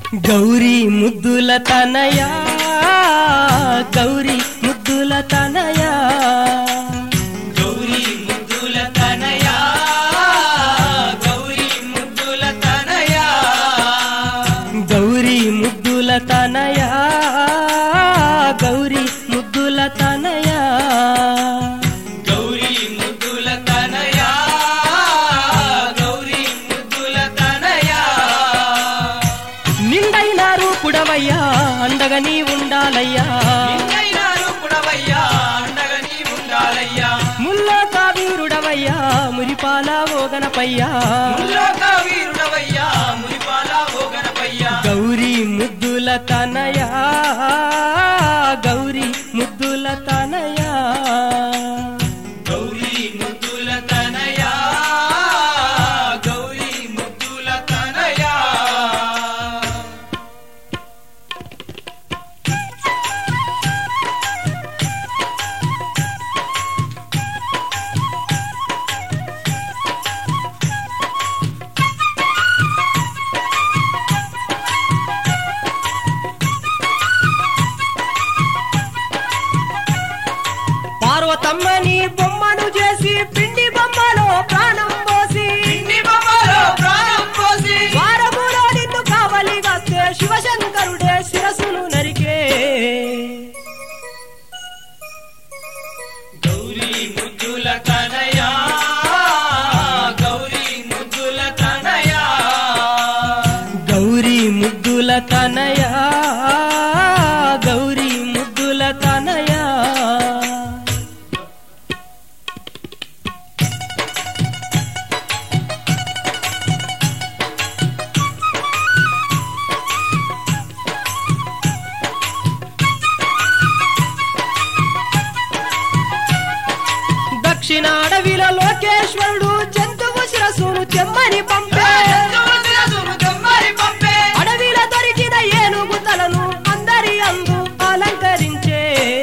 గౌరీ ముద్దుల తనయా గౌరీ ముద్దుల తనయా గౌరీ ముద్దుల తనయా గౌరీ ముద్దుల తనయా గౌరీ ముద్దుల తనయా గౌరీ ముద్దుల తనయా గౌరీ ముద్దుల తనయా గౌరీ ముద్దుల తనయా నిండైన రూపుడవయ్యా అండగా నీ ఉండాలయ్యా నిన్నైనా రూపుడవయ్యా అండగా నీ ఉండాలయ్యా ముల్లోక వీరుడవయ్యా మురిపాల ఓగనపయ్యా ముల్లోక వీరుడవయ్యా మురిపాల ఓగనపయ్యా గౌరీ ముద్దుల తనయా గౌరీ ముద్దుల తనయా గౌరీ ముద్దుల తనయా గౌరీ ముద్దుల తనయా పార్వతమ్మని బొమ్మను చేసి పిండి బొమ్మలో ప్రాణం పోసి పిండి బొమ్మలో ప్రాణం పోసి వారములో నిన్ను కావలి వస్తే శివశంకరుడే శిరసును నరికే గౌరీ ముద్దుల తనయా గౌరీ ముద్దుల తనయా గౌరీ ముద్దుల తనయా గౌరీ ముద్దుల తనయా దక్షిణ అడవిలో లోకేశ్వరుడు జంతువు శిరసును చెమ్మని పంపే జంతువుల శిరసును తెమ్మని పంపే అడవిలో దొరికిన ఏనుగు తలను అందరి అందు అలంకరించే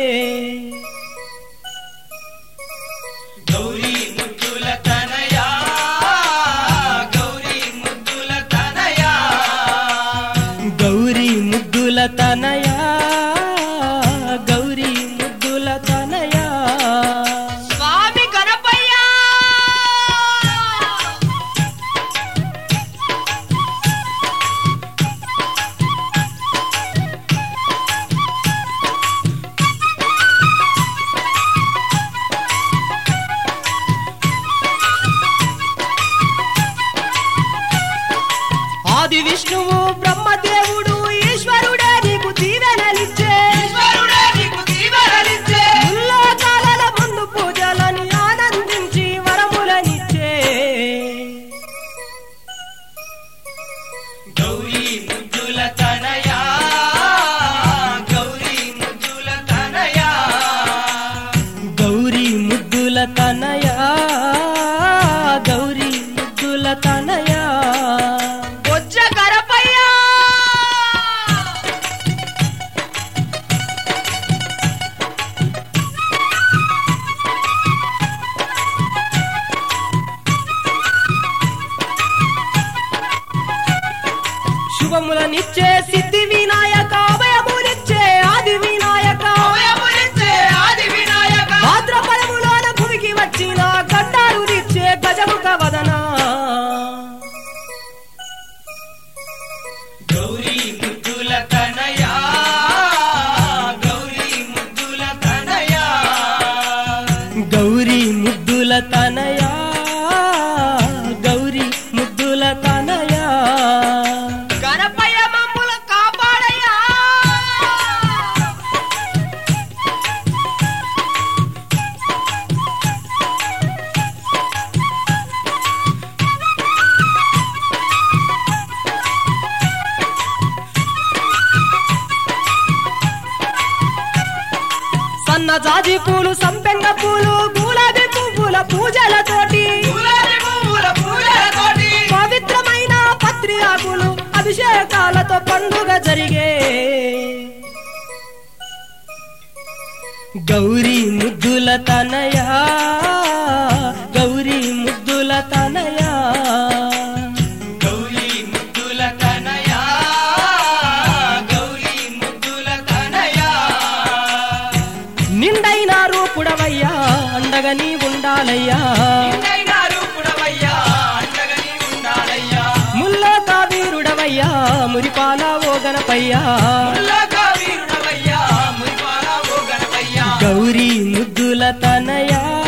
గౌరీ ముద్దుల తనయా గౌరీ ముద్దుల తనయా గౌరీ ముద్దుల తనయా గౌరీ ముద్దుల తనయా స్వామి గణపయ్యా ఆది విష్ణువు బ్రహ్మదేవుడు ఈశ్వరుడే నీకు దీవెనలిచ్చే ఈశ్వరుడే నీకు దీవెనలిచ్చే ముల్లోకాల ముందు పూజలని ఆనందించి వరములనిచ్చే గౌరీ ముద్దుల తనయా గౌరీ ముద్దుల తనయా గౌరీ ముద్దుల తనయా గౌరీ ముద్దుల తనయా బొజ్జ గణపయ్యా శుభములనిచ్చే సిద్ధి వినాయక అభయమునిచ్చే ఆది వినాయక అవయములిచ్చే ఆది వినాయక భాద్రపదములోన భూమికి వచ్చిన గడ్డారునిచ్చే గజముఖ వదన గౌరీ ముద్దుల తనయా గౌరీ ముద్దుల తనయా గౌరీ ముద్దుల తనయా గౌరీ ముద్దుల తనయా గణపయ్య మమ్ముల కాపాడయ్యా సన్న జాజి పూలు సంపెంగ పూలు గులాబీ పువ్వుల పూజలతోటి గులాబీ పువ్వుల పూలతోటి పవిత్రమైన పత్రి ఆకులు అభిషేకాలతో పండుగ జరిగే గౌరీ ముద్దుల తనయా గౌరీ ముద్దుల తనయా గౌరీ ముద్దుల తనయా ఉండాలయ్యా నిన్నైనా రూపుడవయ్యా అండగా నీ ఉండాలయ్యా ముల్లోక వీరుడవయ్యా మురిపాల ఓ గణపయ్యా ముల్లోక వీరుడవయ్యా మురిపాల ఓ గణపయ్యా గౌరీ ముద్దుల తనయా